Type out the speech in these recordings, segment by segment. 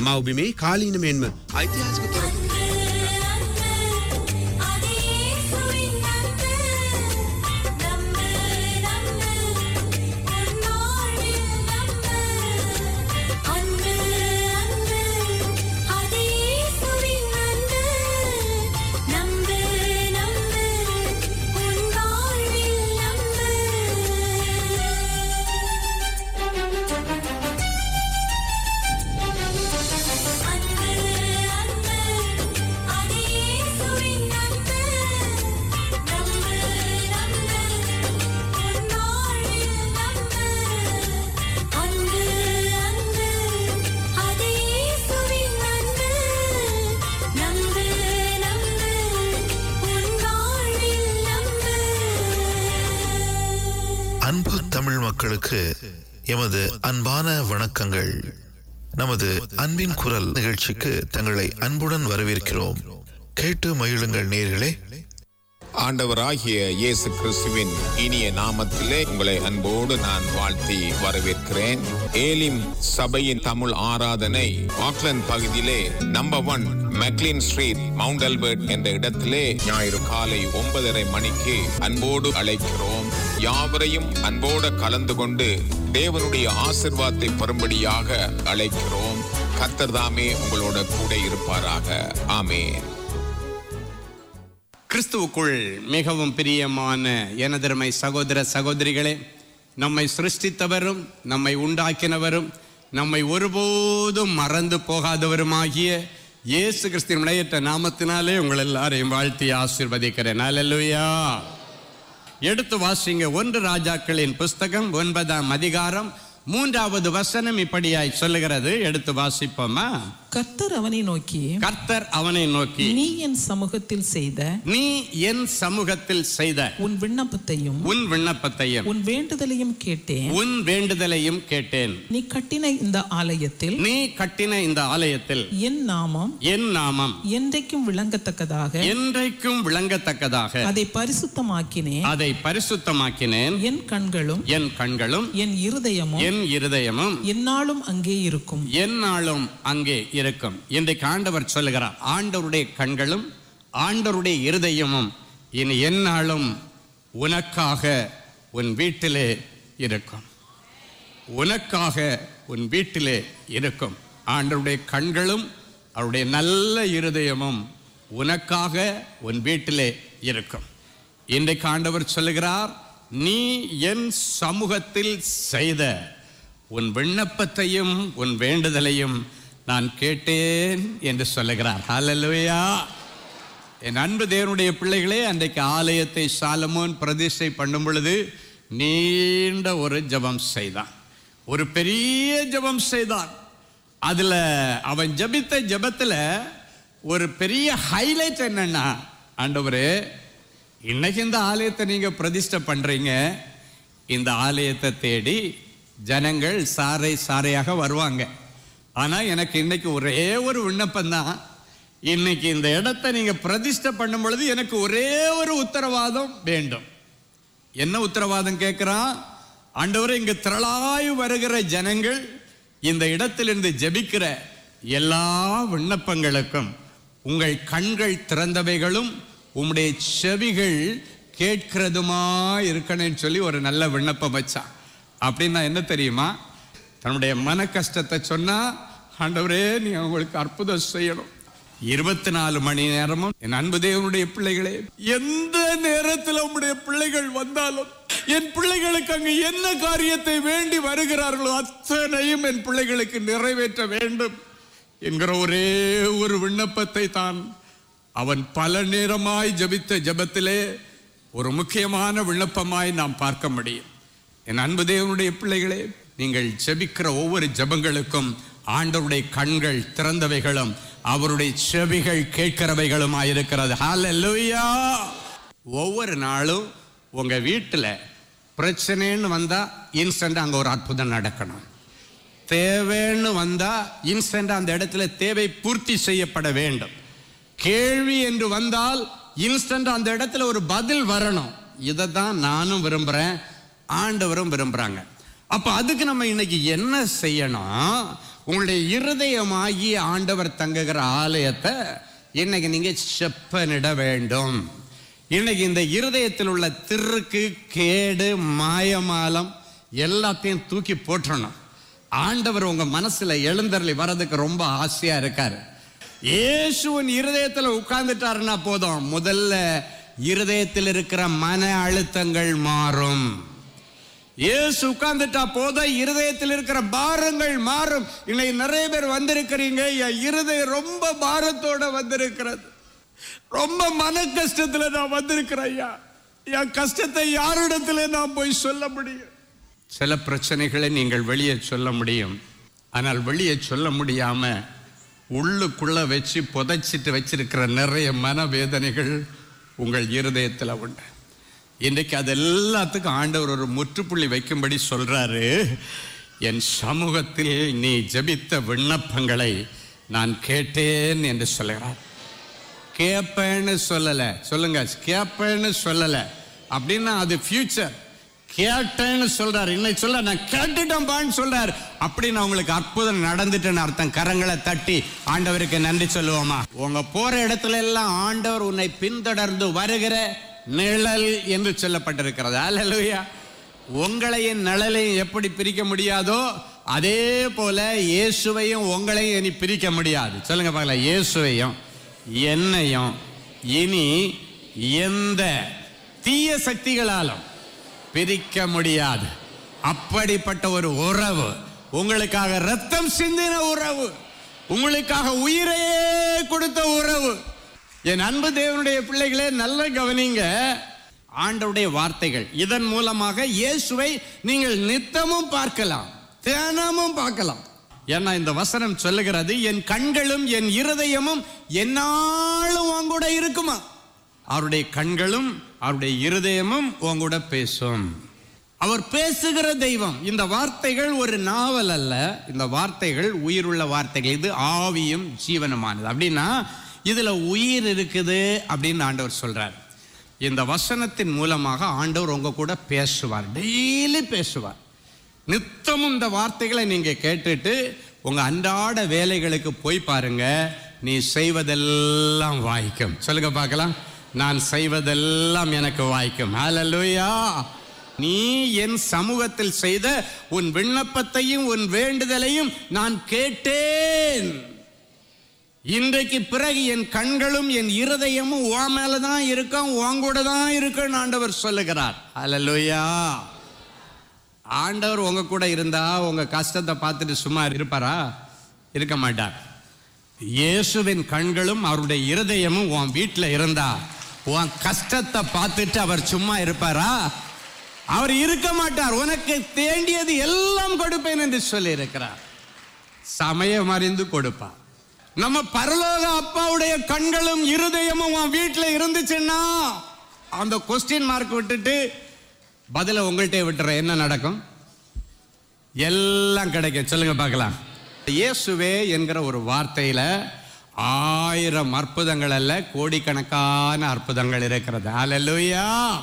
මවබිමේ කාලීන මෙන්ම ඓතිහාසික තොරතුරු அன்பு தமிழ் மக்களுக்கு எமது அன்பான வணக்கங்கள் நமது அன்பின் குரல் நிகழ்ச்சிக்கு தங்களை அன்புடன் வரவேற்கிறோம் கேட்டு மகிழுங்கள் நேர்களே ஆண்டவராகிய இயேசு கிறிஸ்துவின் இனிய நாமத்திலே உங்களை அன்போடு நான் வாழ்த்தி வரவேற்கிறேன் ஏலிம் சபையின் தமிழ் ஆராதனை ஆக்லண்ட் பகுதியிலே number one McLean street Mount Albert என்ற இடத்திலே ஞாயிறு காலை ஒன்பதரை மணிக்கு அன்போடு அழைக்கிறோம் யாவரையும் அன்போடு கலந்து கொண்டு தேவனுடைய ஆசிர்வாதத்தை பெறும்படியாக அழைக்கிறோம் கர்த்தர் தாமே உங்களோட கூட இருப்பாராக ஆமென் கிறிஸ்துவுக்குள் மிகவும் பிரியமான எனதருமை சகோதர சகோதரிகளே நம்மை சிருஷ்டித்தவரும் நம்மை உண்டாக்கினவரும் நம்மை ஒருபோதும் மறந்து போகாதவருமாகிய இயேசு கிறிஸ்துவின் விளையற்ற நாமத்தினாலே உங்கள் எல்லாரையும் வாழ்த்தி ஆசீர்வதிக்கிறேன் அல்லேலூயா எடுத்து வாசிங்க ஒன்று ராஜாக்களின் புஸ்தகம் ஒன்பதாம் அதிகாரம் மூன்றாவது வசனம் இப்படியாய் சொல்லுகிறது எடுத்து வாசிப்போமா கர்த்தர் அவனை நோக்கி கர்த்தர் அவனை நோக்கி நீ என் சமூகத்தில் செய்த நீ என் சமூகத்தில் செய்த உன் விண்ணப்பத்தையும் உன் விண்ணப்பத்தையும் உன் வேண்டுதலையும் கேட்டேன் உன் வேண்டுதலையும் கேட்டேன் நீ கட்டின இந்த ஆலயத்தில் நீ கட்டின இந்த ஆலயத்தில் என் நாமம் என் நாமம் என்றைக்கும் விளங்கத்தக்கதாக என்றைக்கும் விளங்கத்தக்கதாக அதை பரிசுத்தமாக்கினேன் அதை பரிசுத்தமாக்கினேன் என் கண்களும் என் கண்களும் என் இருதயமும் என் இருதயமும் என்னாலும் அங்கே இருக்கும் எந்நாளும் அங்கே இருக்கும் இன்றைக்கு ஆண்டவர் சொல்லுகிறார் ஆண்டவருடைய கண்களும் ஆண்டவருடைய இருதயமும் இனி எந்நாளும் உனக்காக உன் வீட்டிலே இருக்கும் உனக்காக உன் வீட்டிலே இருக்கும் ஆண்டவருடைய கண்களும் அவருடைய நல்ல இருதயமும் உனக்காக உன் வீட்டிலே இருக்கும் இன்றைக்கு ஆண்டவர் சொல்லுகிறார் நீ என் சமூகத்தில் செய்த உன் விண்ணப்பத்தையும் உன் வேண்டுதலையும் நான் கேட்டேன் என்று சொல்லுகிறார் ஹalleluya என் அன்பு தேவனுடைய பிள்ளைகளே அன்றைக்கு ஆலயத்தை சாலமோன் பிரதிஷ்டை பண்ணும் பொழுது நீண்ட ஒரு ஜெபம் செய்தான் ஒரு பெரிய ஜெபம் செய்தான் அதுல அவன் ஜெபித்த ஜெபத்துல ஒரு பெரிய ஹைலைட் என்னன்னா ஆண்டவரே இன்னைக்கு இந்த ஆலயத்தை நீங்க பிரதிஷ்டை பண்றீங்க இந்த ஆலயத்தை தேடி ஜனங்கள் சாறை சாறையாக வருவாங்க ஆனா எனக்கு இன்னைக்கு ஒரே ஒரு விண்ணப்பம் தான் இன்னைக்கு இந்த இடத்தை நீங்க பிரதிஷ்டை பண்ணும் பொழுது எனக்கு ஒரே ஒரு உத்தரவாதம் வேண்டும் என்ன உத்தரவாதம் கேட்கிறான் ஆண்டவரே இங்கு திரளாய் வருகிற ஜனங்கள் இந்த இடத்திலிருந்து ஜெபிக்கிற எல்லா விண்ணப்பங்களுக்கும் உங்கள் கண்கள் திறந்தவைகளும் உம்முடைய செவிகள் கேட்கிறதுமா இருக்கணும்னு சொல்லி ஒரு நல்ல விண்ணப்பம் வச்சான் அப்படின்னா என்ன தெரியுமா தன்னுடைய மன கஷ்டத்தை சொன்னா ஆண்டவரே நீ அவங்களுக்கு அற்புதம் செய்யணும் இருபத்தி நாலு மணி நேரமும் என் அன்பு தேவனுடைய பிள்ளைகளே எந்த நேரத்தில் உம்முடைய பிள்ளைகள் வந்தாலும் என் பிள்ளைகளுக்கு அங்கு என்ன காரியத்தை வேண்டி வருகிறார்களோ அத்தனையும் என் பிள்ளைகளுக்கு நிறைவேற்ற வேண்டும் என்கிற ஒரே ஒரு விண்ணப்பத்தை தான் அவன் பல நேரமாய் ஜெபித்த ஜெபத்திலே ஒரு முக்கியமான விண்ணப்பமாய் நாம் பார்க்க முடியும் என் அன்பு தேவனுடைய பிள்ளைகளே நீங்கள் ஜெபிக்கிற ஒவ்வொரு ஜெபங்களுக்கும் ஆண்டவருடைய கண்கள் திறந்தவைகளும் அவருடைய செவிகள் கேட்கிறவைகளுமாய் இருக்கிறது ஹalleluya ஒவ்வொரு நாளும் உங்க வீட்டில் பிரச்சனைன்னு வந்தா இன்ஸ்டன்ட் அங்க ஒரு அற்புதம் நடக்கணும் தேவைன்னு வந்தா இன்ஸ்டன்ட் அந்த இடத்துல தேவை பூர்த்தி செய்யப்பட வேண்டும் கேள்வி என்று வந்தால் இன்ஸ்டன்ட் அந்த இடத்துல ஒரு பதில் வரணும் இதை தான் நானும் விரும்புறேன் ஆண்டவரும் விரும்புறாங்க அப்ப அதுக்கு நம்ம இன்னைக்கு என்ன செய்யணும் உங்களுடைய இருதயமாகி ஆண்டவர் தங்குகிற ஆலயத்தை இன்னைக்கு நீங்க செப்பனிட வேண்டும் இன்னைக்கு இந்த இருதயத்தில் உள்ள திருக்கு கேடு மாயமாலம் எல்லாத்தையும் தூக்கி போற்றணும் ஆண்டவர் உங்க மனசுல எழுந்தருளி வர்றதுக்கு ரொம்ப ஆசையா இருக்காரு இயேசுவின் இருதயத்துல உட்கார்ந்துட்டாருன்னா போதும் முதல்ல இருதயத்தில் இருக்கிற மன அழுத்தங்கள் மாறும் இயேசு உட்கார்ந்துட்டா போதும் இருதயத்தில் இருக்கிற பாரங்கள் மாறும் இன்னைக்கு நிறைய பேர் வந்திருக்கிறீங்க என் இருதயம் ரொம்ப பாரத்தோட வந்திருக்கிறது ரொம்ப மன கஷ்டத்துல நான் வந்திருக்கிறேன் ஐயா என் கஷ்டத்தை யாரிடத்துல நான் போய் சொல்ல முடியும் சில பிரச்சனைகளை நீங்கள் வெளியே சொல்ல முடியும் ஆனால் வெளியே சொல்ல முடியாம உள்ளுக்குள்ள வச்சு புதைச்சிட்டு வச்சிருக்கிற நிறைய மனவேதனைகள் உங்கள் இருதயத்தில் உண்டு இன்றைக்கு அது எல்லாத்துக்கும் ஆண்டவர் ஒரு முற்றுப்புள்ளி வைக்கும்படி சொல்றாரு என் சமூகத்தில் நீ ஜெபித்த விண்ணப்பங்களை நான் கேட்டேன் என்று சொல்லுகிறார் கேட்பேன்னு சொல்லல சொல்லுங்க கேட்பேன்னு சொல்லல அப்படின்னா அது ஃபியூச்சர் கேட்டேன்னு சொல்றாரு இன்னைக்கு சொல்ல நான் கேட்டுட்டேன்பான்னு சொல்றாரு அப்படின்னு உங்களுக்கு அற்புதம் நடந்துட்டுன்னு அர்த்தம் கரங்களை தட்டி ஆண்டவருக்கு நன்றி சொல்லுவோமா உங்க போற இடத்துல எல்லாம் ஆண்டவர் உன்னை பின்தொடர்ந்து வருகிற நிழல் என்று சொல்லப்பட்டிருக்கிறது அல்லேலூயா உங்களையும் நிழலையும் எப்படி பிரிக்க முடியாதோ அதே போல இயேசுவையும் உங்களையும் இனி பிரிக்க முடியாது சொல்லுங்க பார்க்கலாம் இயேசுவையும் என்னையும் இனி எந்த தீய சக்திகளாலும் பிரிக்க முடியாது அப்படிப்பட்ட ஒரு உறவு உங்களுக்காக ரத்தம் சிந்தின உறவு உங்களுக்காக உயிரையே கொடுத்த உறவு என் அன்பு தேவனுடைய பிள்ளைகளே நல்ல கவனிங்க ஆண்டவருடைய வார்த்தைகள் இதன் மூலமாக இயேசுவை நீங்கள் நித்தமும் பார்க்கலாம் தினமும் பார்க்கலாம் ஏன்னா இந்த வசனம் சொல்லுகிறது என் கண்களும் என் இருதயமும் என்னாலும் உன் கூட இருக்குமா அவருடைய கண்களும் அவருடைய இருதயமும் உன் கூட பேசும் அவர் பேசுகிற தெய்வம் இந்த வார்த்தைகள் ஒரு நாவல் அல்ல இந்த வார்த்தைகள் உயிருள்ள வார்த்தைகள் இது ஆவியும் ஜீவனமானது அப்படின்னா இதுல உயிர் இருக்குது அப்படின்னு ஆண்டவர் சொல்றார் இந்த வசனத்தின் மூலமாக ஆண்டவர் உங்க கூட பேசுவார் டெய்லி பேசுவார் நித்தமும் இந்த வார்த்தைகளை நீங்க கேட்டுட்டு உங்க அன்றாட வேலைகளுக்கு போய் பாருங்க நீ செய்வதெல்லாம் வாய்க்கும் சொல்லுங்க பார்க்கலாம் நான் செய்வதெல்லாம் எனக்கு வாய்க்கும் ஹalleluya நீ என் சமூகத்தில் செய்த உன் விண்ணப்பத்தையும் உன் வேண்டுதலையும் நான் கேட்டேன் இன்றைக்கு பிறகு என் கண்களும் என் இருதயமும் உன் மேல தான் இருக்கும் உன் கூட தான் இருக்குன்னு ஆண்டவர் சொல்லுகிறார் ஹalleluya ஆண்டவர் உங்க கூட இருந்தா உங்க கஷ்டத்தை பார்த்துட்டு சும்மா இருப்பாரா இருக்க மாட்டார் இயேசுவின் கண்களும் அவருடைய இருதயமும் உன் வீட்டில் இருந்தா உன் கஷ்டத்தை பார்த்துட்டு அவர் சும்மா இருப்பாரா அவர் இருக்க மாட்டார் உனக்கு தேண்டியது எல்லாம் கொடுப்பேன் என்று சொல்லி இருக்கிறார் சமயம் அறிந்து கொடுப்பார் நம்ம பரலோக அப்பாவுடைய கண்களும் இருதயமும் உன் வீட்டில் இருந்துச்சுன்னா அந்த கொஸ்டின் மார்க் விட்டுட்டு பதில உங்கள்கிட்ட விட்டுற என்ன நடக்கும் எல்லாம் கிடைக்கும் சொல்லுங்க பார்க்கலாம் இயேசுவே என்கிற ஒரு வார்த்தையில ஆயிரம் அற்புதங்கள் அல்ல கோடிக்கணக்கான அற்புதங்கள் இருக்கிறது அல்லேலூயா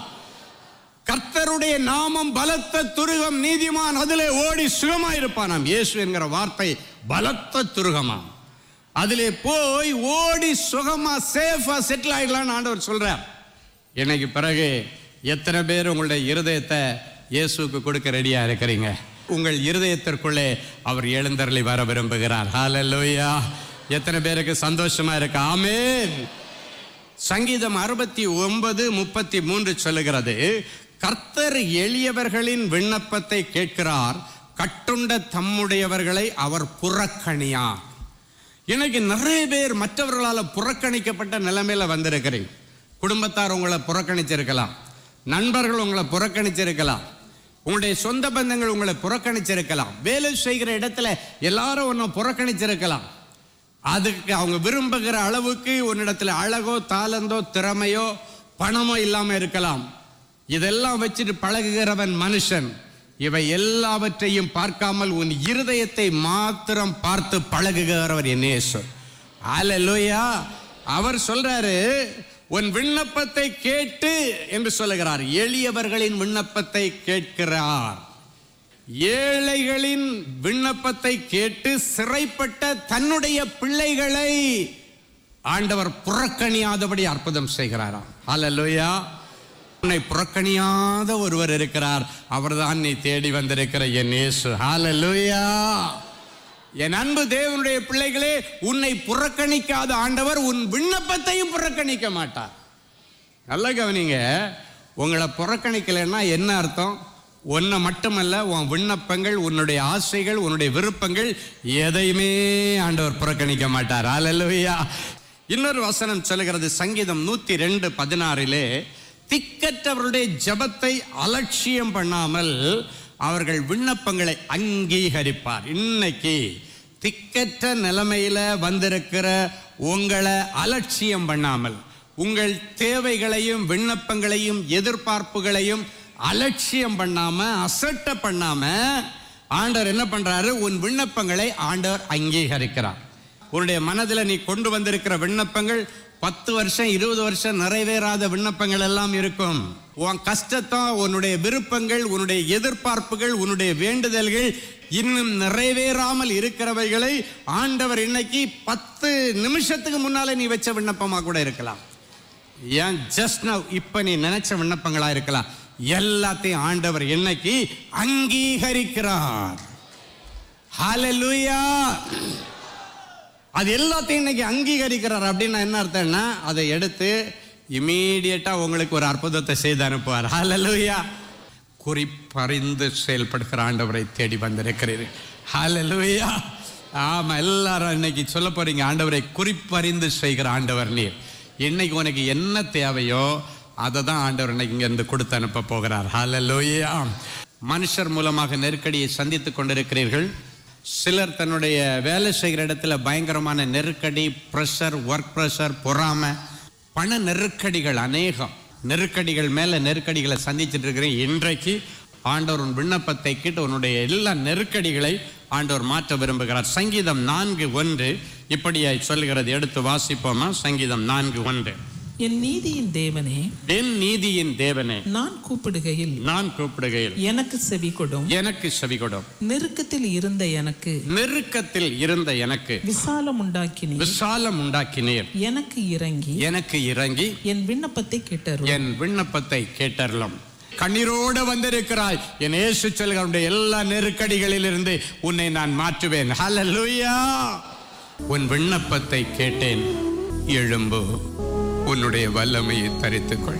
கர்த்தருடைய நாமம் பலத்த துருகம் நீதிமான் அதிலே ஓடி சுகமாயிருப்பானாம் இயேசு என்கிற வார்த்தை பலத்த துருகமாம் அதிலே போய் ஓடி சுகமா சேஃபா செட்டில் ஆயிடலாம்னு ஆண்டவர் சொல்றார் இன்னைக்கு பிறகு எத்தனை பேர் உங்களுடைய இருதயத்தை இயேசுக்கு கொடுக்க ரெடியா இருக்கிறீங்க உங்கள் இருதயத்திற்குள்ளே அவர் எழுந்தருளி வர விரும்புகிறார் ஹalleluya எத்தனை பேருக்கு சந்தோஷமா இருக்கு ஆமென் சங்கீதம் அறுபத்தி ஒன்பது முப்பத்தி மூன்று சொல்லுகிறது கர்த்தர் எளியவர்களின் விண்ணப்பத்தை கேட்கிறார் கட்டுண்ட தம்முடையவர்களை அவர் புறக்கணியார் இன்னைக்கு நிறைய பேர் மற்றவர்களால் புறக்கணிக்கப்பட்ட நிலைமையில வந்திருக்கிறீங்க குடும்பத்தார் உங்களை புறக்கணிச்சிருக்கலாம் நண்பர்கள் உங்களை புறக்கணிச்சிருக்கலாம் உங்களுடைய சொந்த பந்தங்கள் உங்களை புறக்கணிச்சிருக்கலாம் வேலை செய்கிற இடத்துல எல்லாரும் உன்னை புறக்கணிச்சிருக்கலாம் அதுக்கு அவங்க விரும்புகிற அளவுக்கு உன்னிடத்துல அழகோ தாளந்தோ திறமையோ பணமோ இல்லாம இருக்கலாம் இதெல்லாம் வச்சுட்டு பழகுகிறவன் மனுஷன் இவை எல்லாவற்றையும் பார்க்காமல் உன் இருதயத்தை மாத்திரம் பார்த்து பழகுகிறவர் என் இயேசு அல்லேலூயா அவர் சொல்றாரு உன் விண்ணப்பத்தை கேட்டு என்று சொல்லுகிறார் எளியவர்களின் விண்ணப்பத்தை கேட்கிறார் ஏழைகளின் விண்ணப்பத்தை கேட்டு சிறைப்பட்ட தன்னுடைய பிள்ளைகளை ஆண்டவர் புறக்கணியாதபடி அற்புதம் செய்கிறாராம் அல்லேலூயா உன்னை புறக்கணியாத ஒருவர் இருக்கிறார் அவர்தான் நீ தேடி வந்திருக்கிற என் இயேசு ஹalleluya என் அன்பு தேவனுடைய பிள்ளைகளே உன்னை புறக்கணிக்காத ஆண்டவர் உன் விண்ணப்பத்தையும் புறக்கணிக்க மாட்டார் நல்லா கவனிங்க உங்களை புறக்கணிக்கலைன்னா என்ன அர்த்தம் உன்னை மட்டுமல்ல உன் விண்ணப்பங்கள் உன்னுடைய ஆசைகள் உன்னுடைய விருப்பங்கள் எதையுமே ஆண்டவர் புறக்கணிக்க மாட்டார் அல்லேலூயா இன்னொரு வசனம் சொல்லுகிறது சங்கீதம் நூத்தி ரெண்டு பதினாறிலே திக்கற்றவருடைய ஜெபத்தை அலட்சியம் பண்ணாமல் அவர்கள் விண்ணப்பங்களை அங்கீகரிப்பார் இன்னைக்கு திக்கற்ற நிலைமையில வந்திருக்கிற உங்களை அலட்சியம் பண்ணாமல் உங்கள் தேவைகளையும் விண்ணப்பங்களையும் எதிர்பார்ப்புகளையும் அலட்சியம் பண்ணாம அசட்ட பண்ணாம ஆண்டவர் என்ன பண்றாரு உன் விண்ணப்பங்களை ஆண்டவர் அங்கீகரிக்கிறார் உன்னுடைய மனதில் நீ கொண்டு வந்திருக்கிற விண்ணப்பங்கள் பத்து வருஷம் இருபது வருஷம் நிறைவேறாத விண்ணப்பங்கள் எல்லாம் இருக்கும் உன் கஷ்டத்தை உன்னுடைய விருப்பங்கள் உன்னுடைய எதிர்பார்ப்புகள் உன்னுடைய வேண்டுதல்கள் இன்னும் நிறைவேறாமல் இருக்கிறவைகளை ஆண்டவர் இன்னைக்கு பத்து நிமிஷத்துக்கு முன்னால நீ வச்ச விண்ணப்பமா கூட இருக்கலாம் ஏன் ஜஸ்ட் நவ் இப்ப நீ நினைச்ச விண்ணப்பங்களா இருக்கலாம் எல்லாத்தையும் ஆண்டவர் இன்னைக்கு அங்கீகரிக்கிறார் ஹalleluya அது எல்லாத்தையும் இன்னைக்கு அங்கீகரிக்கிறார் அப்படின்னா என்ன அர்த்தம்னா அதை எடுத்து இமீடியட்டா உங்களுக்கு ஒரு அற்புதத்தை செய்து அனுப்புவார் ஹalleluya குறிப்பறிந்து செயல்படுகிற ஆண்டவரை தேடி வந்திருக்கிறீர்கள் ஹalleluya ஆமா எல்லாரும் இன்னைக்கு சொல்ல போறீங்க ஆண்டவரை குறிப்பறிந்து செய்கிற ஆண்டவர் நீர் இன்னைக்கு உனக்கு என்ன தேவையோ அதை தான் ஆண்டவர் இன்னைக்கு இங்க இருந்து கொடுத்து அனுப்ப போகிறார் ஹalleluya மனுஷர் மூலமாக நெருக்கடியை சந்தித்துக் கொண்டிருக்கிறீர்கள் சிலர் தன்னுடைய வேலை செய்கிற இடத்துல பயங்கரமான நெருக்கடி ப்ரெஷர் ஒர்க் ப்ரெஷர் பொறாமை பண நெருக்கடிகள் அநேகம் நெருக்கடிகள் மேல நெருக்கடிகளை சந்திச்சுட்டு இருக்கிறேன் இன்றைக்கு ஆண்டவர் உன் விண்ணப்பத்தை கேட்டு உன்னுடைய எல்லா நெருக்கடிகளை ஆண்டவர் மாற்ற விரும்புகிறார் சங்கீதம் நான்கு ஒன்று இப்படியாய் சொல்லுகிறது எடுத்து வாசிப்போமா சங்கீதம் நான்கு ஒன்று என் நீதியின் தேவனே என் நீதியின் தேவனே நான் கூப்பிடுகையில் நான் கூப்பிடுகையில் எனக்கு செவி கொடும் எனக்கு செவிகொடும் நெருக்கத்தில் இருந்த எனக்கு நெருக்கத்தில் இருந்த எனக்கு விசாலம் உண்டாக்கினீர் விசாலம் உண்டாக்கினீர் எனக்கு இறங்கி எனக்கு இறங்கி என் விண்ணப்பத்தை கேட்டரும் என் விண்ணப்பத்தை கேட்டறலாம் கண்ணீரோடு வந்திருக்கிறாய் என் இயேசு செல்களுடைய எல்லா நெருக்கடிகளிலிருந்து உன்னை நான் மாற்றுவேன் ஹalleluya உன் விண்ணப்பத்தை கேட்டேன் எழும்பு உன்னுடைய வல்லமையை தரித்துக்கொள்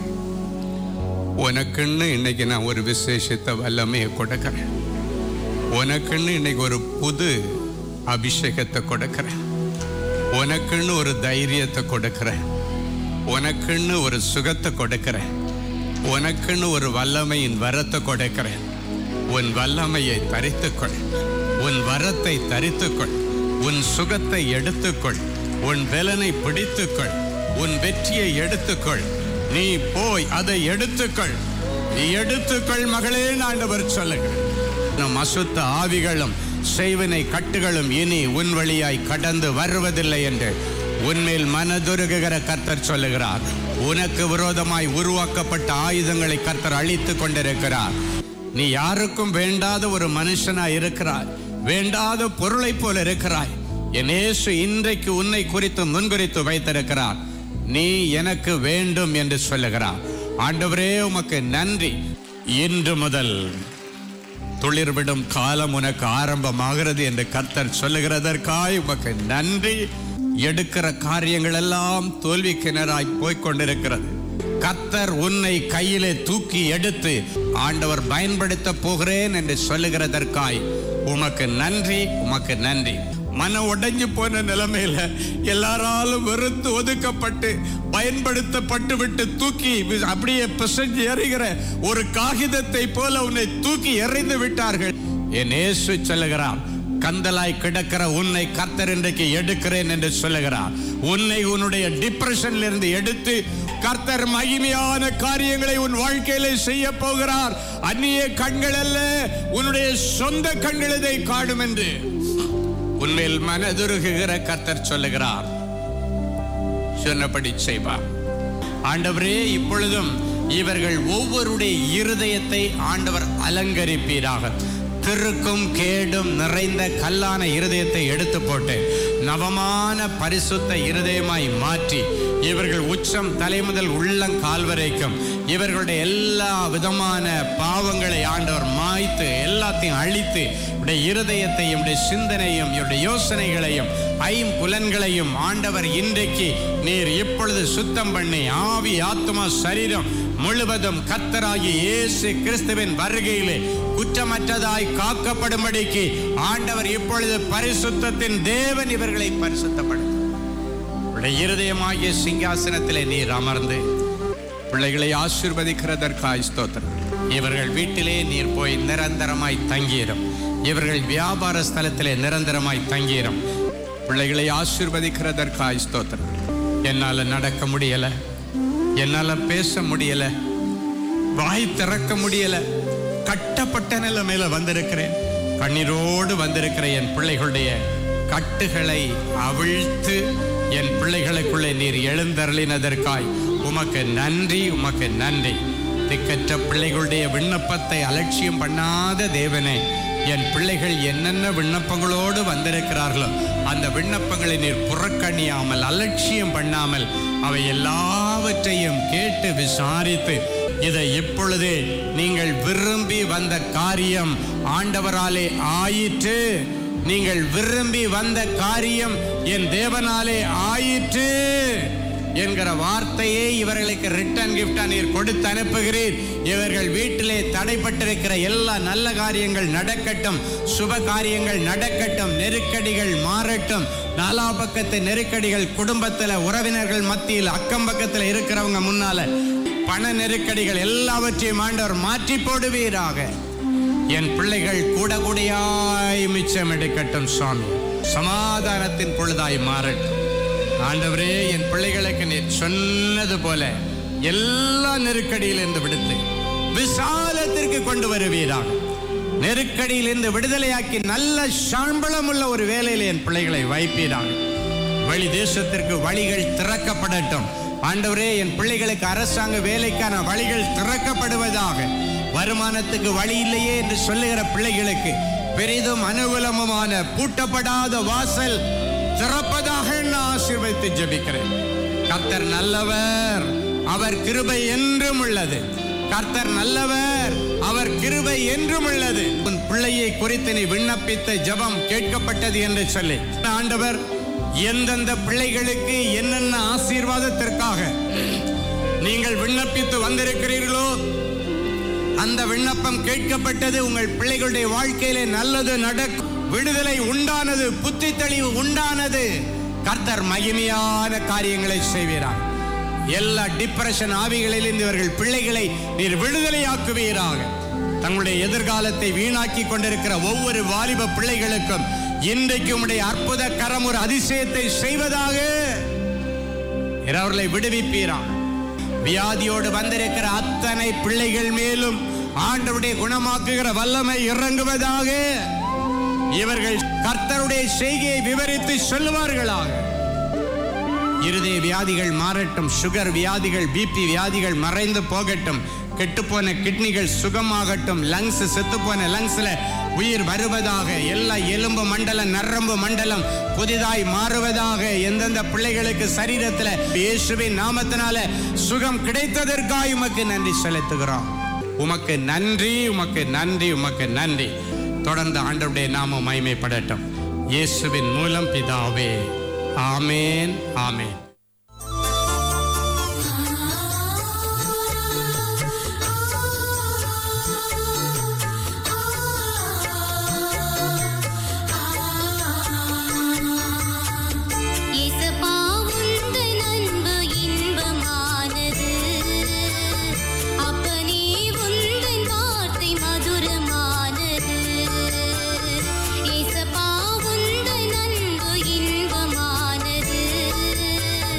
உனக்குன்னு இன்னைக்கு நான் ஒரு விசேஷித்த வல்லமையை கொடுக்கிறேன் உனக்குன்னு இன்னைக்கு ஒரு புது அபிஷேகத்தை கொடுக்கிறேன் உனக்குன்னு ஒரு தைரியத்தை கொடுக்கிறேன் உனக்குன்னு ஒரு சுகத்தை கொடுக்கிறேன் உனக்குன்னு ஒரு வல்லமையின் வரத்தை கொடுக்கிறேன் உன் வல்லமையை தரித்துக்கொள் உன் வரத்தை தரித்துக்கொள் உன் சுகத்தை எடுத்துக்கொள் உன் பலனை பிடித்துக்கொள் உன் வெற்றியை எடுத்துக்கொள் நீ போய் அதை எடுத்துக்கொள் நீ எடுத்துக்கொள் மகளே ஆண்டவர் சொல்லுகிறேன் நம் அசுத்த ஆவிகளும் செய்வினை கட்டுகளும் இனி உன் வழியாய் கடந்து வருவதில்லை என்று உன்மேல் மனதுருகுகிற கர்த்தர் சொல்லுகிறார் உனக்கு விரோதமாய் உருவாக்கப்பட்ட ஆயுதங்களை கர்த்தர் அழித்துக் கொண்டிருக்கிறார் நீ யாருக்கும் வேண்டாத ஒரு மனுஷனாய் இருக்கிறாய் வேண்டாத பொருளைப் போல இருக்கிறாய் என் இயேசு இன்றைக்கு உன்னை குறித்து முன்குறித்து வைத்திருக்கிறார் நீ எனக்கு வேண்டும் என்று சொல்லுகிறார் ஆண்டவரே உமக்கு நன்றி இன்று முதல் துளிர்விடும் காலம் உனக்கு ஆரம்பமாகிறது என்று கர்த்தர் சொல்லுகிறதற்காய் உமக்கு நன்றி எடுக்கிற காரியங்கள் எல்லாம் தோல்வி கிணறாய் போய்க் கொண்டிருக்கிறது கர்த்தர் உன்னை கையிலே தூக்கி எடுத்து ஆண்டவர் பயன்படுத்த போகிறேன் என்று சொல்லுகிறதற்காய் உமக்கு நன்றி உமக்கு நன்றி மன உடைஞ்சு போன நிலைமையில எல்லாராலும் வெறுத்து ஒதுக்கப்பட்டு பயன்படுத்தப்பட்டு விட்டு தூக்கி வி- அப்படியே பிசைஞ்சு எறிகிற ஒரு காகிதத்தை போல உன்னை தூக்கி எறிந்து விட்டார்கள் என் இயேசு சொல்லுகிறார் கந்தலாய் கிடக்கிற உன்னை கர்த்தர் இன்றைக்கு எடுக்கிறேன் என்று சொல்லுகிறார் உன்னை உன்னுடைய டிப்ரெஷன்ல இருந்து எடுத்து கர்த்தர் மகிமையான காரியங்களை உன் வாழ்க்கையில செய்ய போகிறார் அந்நிய கண்கள் அல்ல உன்னுடைய சொந்த கண்கள் இதை காணும் என்று உன்மேல் மனதுருகுகிற கர்த்தர் சொல்லுகிறார் சொன்னபடி செய்வார் ஆண்டவரே இப்பொழுதும் இவர்கள் ஒவ்வொருடைய இருதயத்தை ஆண்டவர் அலங்கரிப்பீராக திருக்கும் கேடும் நிறைந்த கல்லான இருதயத்தை எடுத்து போட்டு நவமான பரிசுத்த இருதயமாய் மாற்றி இவர்கள் உச்சம் தலைமுதல் உள்ளம் கால் வரைக்கும் இவர்களுடைய எல்லா விதமான பாவங்களை ஆண்டவர் மாய்த்து எல்லாத்தையும் அழித்து இவருடைய இருதயத்தையும் இவருடைய சிந்தனையும் இவருடைய யோசனைகளையும் ஐம்புலன்களையும் ஆண்டவர் இன்றைக்கு நீர் இப்பொழுது சுத்தம் பண்ணி ஆவி ஆத்மா சரீரம் முழுவதும் கத்தராகி இயேசு கிறிஸ்துவின் வருகையிலே குற்றமற்றதாய் காக்கப்படும்படிக்கு ஆண்டவர் இப்பொழுது பரிசுத்தத்தின் தேவன் இவர்களை பரிசுத்தப்படுத்த உடைய இருதயமாகிய சிங்காசனத்திலே நீர் அமர்ந்து பிள்ளைகளை ஆசீர்வதிக்கிறதற்காய் ஸ்தோத்திரம் இவர்கள் வீட்டிலே நீர் போய் நிரந்தரமாய் தங்கியிரும் இவர்கள் வியாபார ஸ்தலத்திலே நிரந்தரமாய் தங்கியிரும் பிள்ளைகளை ஆசீர்வதிக்கிறதற்காய் ஸ்தோத்திரம் என்னால நடக்க முடியல என்னால பேச முடியல வாய் திறக்க முடியல கட்டப்பட்ட நிலைமையில வந்திருக்கிறேன் கண்ணீரோடு வந்திருக்கிற என் பிள்ளைகளுடைய கட்டுகளை அவிழ்த்து என் பிள்ளைகளுக்குள்ளே நீர் எழுந்தருளினதற்காய் உமக்கு நன்றி உமக்கு நன்றி திக்கற்ற பிள்ளைகளுடைய விண்ணப்பத்தை அலட்சியம் பண்ணாத தேவனே என் பிள்ளைகள் என்னென்ன விண்ணப்பங்களோடு வந்திருக்கிறார்களோ அந்த விண்ணப்பங்களை நீர் புறக்கணியாமல் அலட்சியம் பண்ணாமல் அவை எல்லாவற்றையும் கேட்டு விசாரித்து இதை இப்பொழுதே நீங்கள் விரும்பி வந்த காரியம் ஆண்டவராலே ஆயிற்று நீங்கள் விரும்பி வந்த காரியம் என் தேவனாலே ஆயிற்று என்கிற வார்த்தையை இவர்களுக்கு ரிட்டர்ன் கிஃப்டா நீர் கொடுத்து அனுப்புகிறீர் இவர்கள் வீட்டிலே தடைப்பட்டிருக்கிற எல்லா நல்ல காரியங்கள் நடக்கட்டும் சுப காரியங்கள் நடக்கட்டும் நெருக்கடிகள் மாறட்டும் நாலா பக்கத்து நெருக்கடிகள் குடும்பத்துல உறவினர்கள் மத்தியில் அக்கம் பக்கத்துல இருக்கிறவங்க முன்னால பண நெருக்கடிகள் எல்லாவற்றையும் ஆண்டவர் மாற்றி போடுவீராக என் பிள்ளைகள் கூட கூடையாய் மிச்சம் எடுக்கட்டும் சுவாமி சமாதானத்தின் பொழுதாய் மாறட்டும் ஆண்டவரே என் பிள்ளைகளுக்கு நீர் சொன்னது போல எல்லா நெருக்கடியிலிருந்து விடுத்து விசாலத்திற்கு கொண்டு வருவீராக நெருக்கடியிலிருந்து விடுதலையாக்கி நல்ல சம்பளம் உள்ள ஒரு வேலையில் என் பிள்ளைகளை வைப்பீராக வெளி தேசத்திற்கு வழிகள் திறக்கப்படட்டும் ஆண்டவரே என் பிள்ளைகளுக்கு அரசாங்க வேலைக்கான வழிகள் திறக்கப்படுவதாக வருமானத்துக்கு வழி இல்லையே என்று சொல்லுகிற பிள்ளைகளுக்கு பெரிதும் அனுகூலமுமான பூட்டப்படாத வாசல் திறப்பதாக நான் ஆசீர்வதித்து ஜெபிக்கிறேன் கர்த்தர் நல்லவர் அவர் கிருபை என்றும் உள்ளது கர்த்தர் நல்லவர் அவர் கிருபை என்றும் உள்ளது உன் பிள்ளையை குறித்து நீ விண்ணப்பித்த ஜெபம் கேட்கப்பட்டது என்று சொல்லி ஆண்டவர் எந்தெந்த பிள்ளைகளுக்கு என்னென்ன ஆசீர்வாதத்திற்காக நீங்கள் விண்ணப்பித்து வந்திருக்கிறீர்களோ அந்த விண்ணப்பம் கேட்கப்பட்டது உங்கள் பிள்ளைகளுடைய வாழ்க்கையிலே நல்லது நடக்கும் விடுதலை உண்டானது புத்தி தெளிவு உண்டானது கர்த்தர் மகிமையான காரியங்களை செய்வீரார் எல்லா டிப்ரெஷன் ஆவிகளிலிருந்து இவர்கள் பிள்ளைகளை நீர் விடுதலையாக்குவீராக தங்களுடைய எதிர்காலத்தை வீணாக்கி கொண்டிருக்கிற ஒவ்வொரு வாலிப பிள்ளைகளுக்கும் இன்றைக்கு உம்முடைய அற்புத கரம் ஒரு அதிசயத்தை செய்வதாக நீர் அவர்களை விடுவிப்பீராக வியாதியோடு வந்திருக்கிற அத்தனை பிள்ளைகள் மேலும் ஆண்டவருடைய குணமாக்குகிற வல்லமை இறங்குவதாக இவர்கள் கர்த்தருடைய செய்கையை விவரித்து சொல்லுவார்களாக இருதய வியாதிகள் மாறட்டும் சுகர் வியாதிகள் பிபி வியாதிகள் மறைந்து போகட்டும் கெட்டுப்போன கிட்னிகள் சுகமாகட்டும் லங்ஸ் செத்துப்போன லங்ஸ்ல உயிர் வருவதாக எல்லா எலும்பு மண்டலம் நரம்பு மண்டலம் புதிதாய் மாறுவதாக எந்தெந்த பிள்ளைகளுக்கு சரீரத்துல இயேசுவின் நாமத்தினால சுகம் கிடைத்ததற்காக உமக்கு நன்றி செலுத்துகிறோம் உமக்கு நன்றி உமக்கு நன்றி உமக்கு நன்றி தொடர்ந்து ஆண்டவருடைய நாமம் மகிமைப்படட்டும் இயேசுவின் மூலம் பிதாவே ஆமேன் ஆமேன் இயேசுப்பா உந்தன் அன்பு இன்பமானது அப்பனே உந்தன் வார்த்தை மதுரமானது இயேசுப்பா உந்தன் அன்பு இன்பமானது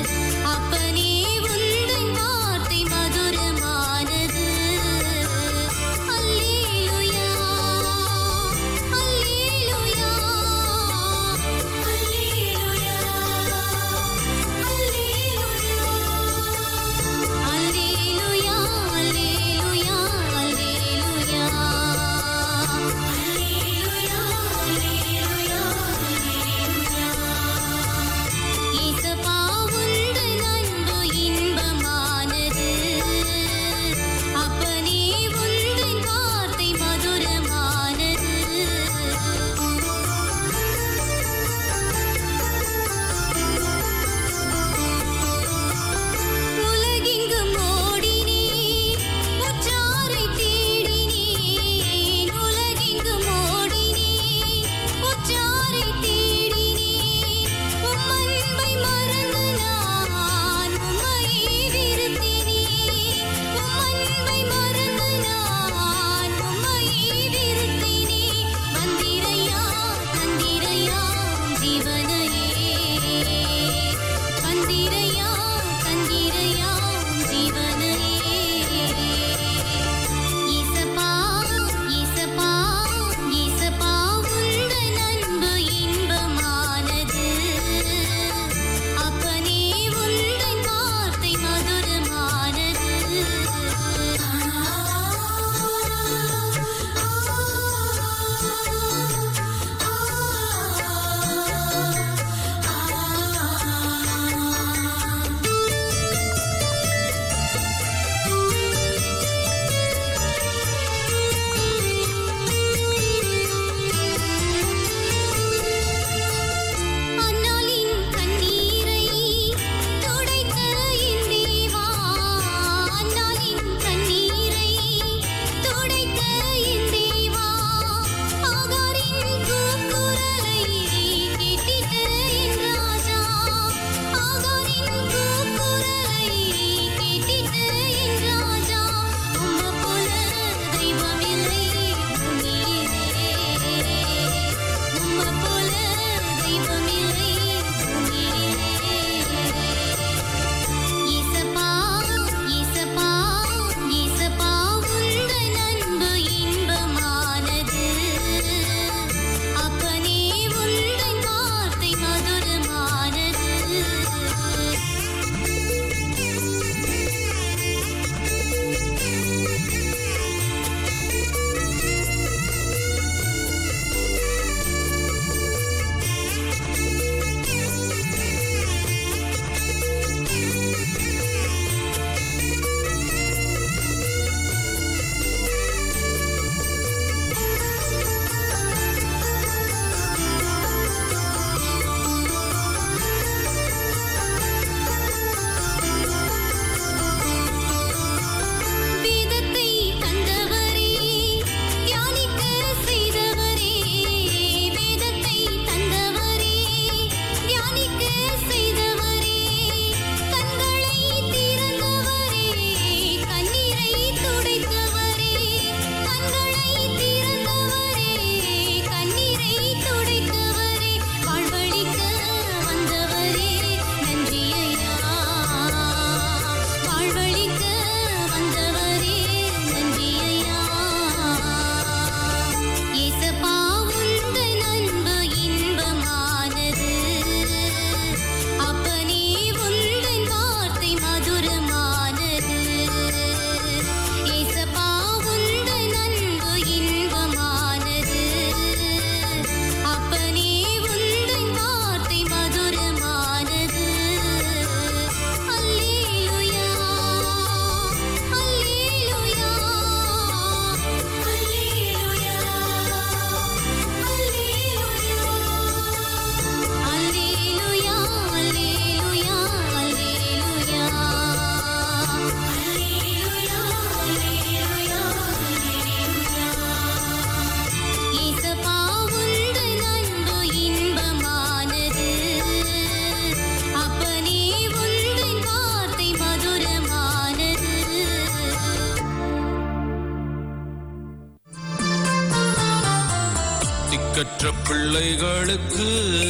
திக்கற்ற பிள்ளைகளுக்கு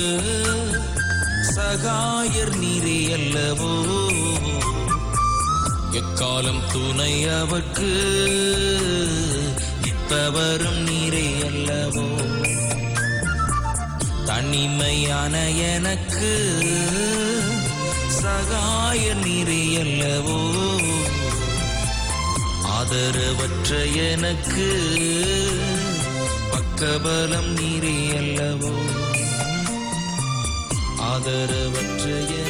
சகாயர் நீரே அல்லவோ எக்காலம் துணை அவர்க்கு இப்பவரும் நீரே அல்லவோ தனிமையான எனக்கு சகாய நீரே அல்லவோ ஆதரவற்ற எனக்கு பக்கபலம் நீரே அல்லவோ ஆதரவற்ற